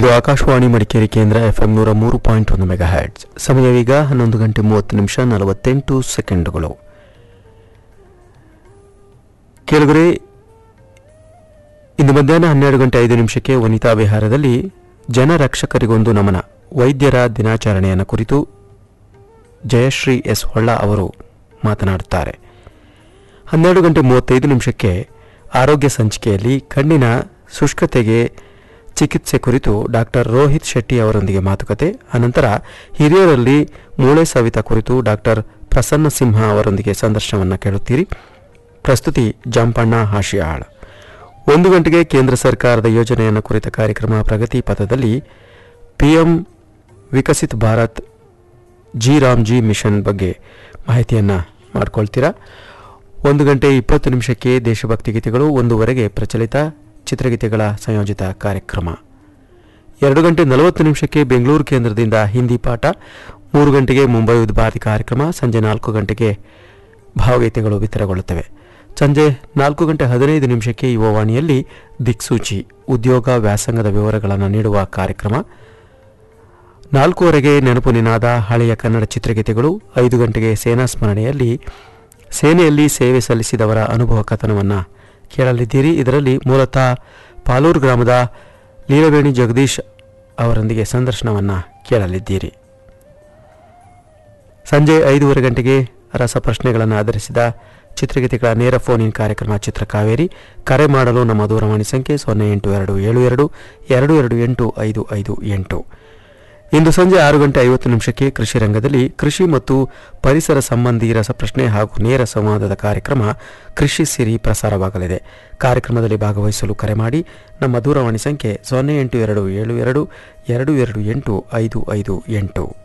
ಇದು ಆಕಾಶವಾಣಿ ಮಡಿಕೇರಿ ಕೇಂದ್ರ ಎಫ್ಎಂ ನೂರ ಮೂರು ಪಾಯಿಂಟ್ ಒಂದು ಮೆಗಾ ಹ್ಯಾಟ್ಸ್ ಸಮಯವೀಗ ಹನ್ನೊಂದು ಗಂಟೆ ಮೂವತ್ತು ನಿಮಿಷ ನಲವತ್ತೆಂಟು ಸೆಕೆಂಡುಗಳು ಕೆಳಗರೆ ಇಂದು ಮಧ್ಯಾಹ್ನ ಹನ್ನೆರಡು ಗಂಟೆ ಐದು ನಿಮಿಷಕ್ಕೆ ವನಿತಾ ವಿಹಾರದಲ್ಲಿ ಜನರಕ್ಷಕರಿಗೊಂದು ನಮನ ವೈದ್ಯರ ದಿನಾಚರಣೆಯನ್ನು ಕುರಿತು ಜಯಶ್ರೀ ಎಸ್ ಹೊಳ್ಳ ಅವರು ಮಾತನಾಡುತ್ತಾರೆ ಹನ್ನೆರಡು ಗಂಟೆ ಮೂವತ್ತೈದು ನಿಮಿಷಕ್ಕೆ ಆರೋಗ್ಯ ಸಂಚಿಕೆಯಲ್ಲಿ ಕಣ್ಣಿನ ಶುಷ್ಕತೆಗೆ ಚಿಕಿತ್ಸೆ ಕುರಿತು ಡಾಕ್ಟರ್ ರೋಹಿತ್ ಶೆಟ್ಟಿ ಅವರೊಂದಿಗೆ ಮಾತುಕತೆ ಅನಂತರ ಹಿರಿಯರಲ್ಲಿ ಮೂಳೆ ಸವಿತ ಕುರಿತು ಡಾಕ್ಟರ್ ಪ್ರಸನ್ನ ಸಿಂಹ ಅವರೊಂದಿಗೆ ಸಂದರ್ಶನವನ್ನು ಕೇಳುತ್ತೀರಿ ಪ್ರಸ್ತುತಿ ಜಂಪಣ್ಣ ಹಾಶಿಯಾಳ್ ಒಂದು ಗಂಟೆಗೆ ಕೇಂದ್ರ ಸರ್ಕಾರದ ಯೋಜನೆಯನ್ನು ಕುರಿತ ಕಾರ್ಯಕ್ರಮ ಪ್ರಗತಿ ಪಥದಲ್ಲಿ PM Viksit Bharat G RAM G mission ಬಗ್ಗೆ ಮಾಹಿತಿಯನ್ನು ಮಾಡ್ಕೊಳ್ತೀರಾ ಒಂದು ಗಂಟೆ ಇಪ್ಪತ್ತು ನಿಮಿಷಕ್ಕೆ ದೇಶಭಕ್ತಿ ಗೀತೆಗಳು ಒಂದೂವರೆಗೆ ಪ್ರಚಲಿತ ಚಿತ್ರಗೀತೆಗಳ ಸಂಯೋಜಿತ ಕಾರ್ಯಕ್ರಮ ಎರಡು ಗಂಟೆ ನಲವತ್ತು ನಿಮಿಷಕ್ಕೆ ಬೆಂಗಳೂರು ಕೇಂದ್ರದಿಂದ ಹಿಂದಿ ಪಾಠ ಮೂರು ಗಂಟೆಗೆ ಮುಂಬೈ ಉದ್ಭಾತಿ ಕಾರ್ಯಕ್ರಮ ಸಂಜೆ ನಾಲ್ಕು ಗಂಟೆಗೆ ಭಾವಗೀತೆಗಳು ಬಿತ್ತರಗೊಳ್ಳುತ್ತವೆ ಸಂಜೆ ನಾಲ್ಕು ಗಂಟೆ ಹದಿನೈದು ನಿಮಿಷಕ್ಕೆ ಯುವವಾಣಿಯಲ್ಲಿ ದಿಕ್ಸೂಚಿ ಉದ್ಯೋಗ ವ್ಯಾಸಂಗದ ವಿವರಗಳನ್ನು ನೀಡುವ ಕಾರ್ಯಕ್ರಮ ನಾಲ್ಕೂವರೆಗೆ ನೆನಪು ನಿನಾದ ಹಳೆಯ ಕನ್ನಡ ಚಿತ್ರಗೀತೆಗಳು ಐದು ಗಂಟೆಗೆ ಸೇನಾ ಸ್ಮರಣೆಯಲ್ಲಿ ಸೇನೆಯಲ್ಲಿ ಸೇವೆ ಸಲ್ಲಿಸಿದವರ ಅನುಭವ ಕಥನವನ್ನು ಕೇಳಲಿದ್ದೀರಿ ಇದರಲ್ಲಿ ಮೂಲತಃ ಪಾಲೂರು ಗ್ರಾಮದ ಲೀಲವೇಣಿ ಜಗದೀಶ್ ಅವರೊಂದಿಗೆ ಸಂದರ್ಶನವನ್ನು ಕೇಳಲಿದ್ದೀರಿ ಸಂಜೆ ಐದೂವರೆ ಗಂಟೆಗೆ ರಸಪ್ರಶ್ನೆಗಳನ್ನು ಆಧರಿಸಿದ ಚಿತ್ರಗೀತೆಗಳ ನೇರ ಫೋನ್ ಇನ್ ಕಾರ್ಯಕ್ರಮ ಚಿತ್ರಕಾವೇರಿ ಕರೆ ಮಾಡಲು ನಮ್ಮ ದೂರವಾಣಿ ಸಂಖ್ಯೆ ಸೊನ್ನೆ ಎಂಟು ಎರಡು ಏಳು ಎರಡು ಎರಡು ಎರಡು ಎಂಟು ಐದು ಐದು ಎಂಟು ಇಂದು ಸಂಜೆ ಆರು ಗಂಟೆ ಐವತ್ತು ನಿಮಿಷಕ್ಕೆ ಕೃಷಿ ರಂಗದಲ್ಲಿ ಕೃಷಿ ಮತ್ತು ಪರಿಸರ ಸಂಬಂಧಿ ರಸಪ್ರಶ್ನೆ ಹಾಗೂ ನೇರ ಸಂವಾದದ ಕಾರ್ಯಕ್ರಮ ಕೃಷಿ ಸಿರಿ ಪ್ರಸಾರವಾಗಲಿದೆ ಕಾರ್ಯಕ್ರಮದಲ್ಲಿ ಭಾಗವಹಿಸಲು ಕರೆ ಮಾಡಿ ನಮ್ಮ ದೂರವಾಣಿ ಸಂಖ್ಯೆ ಸೊನ್ನೆ ಎಂಟು ಎರಡು ಏಳು ಎರಡು ಎರಡು ಎರಡು ಎಂಟು ಐದು ಐದು ಎಂಟು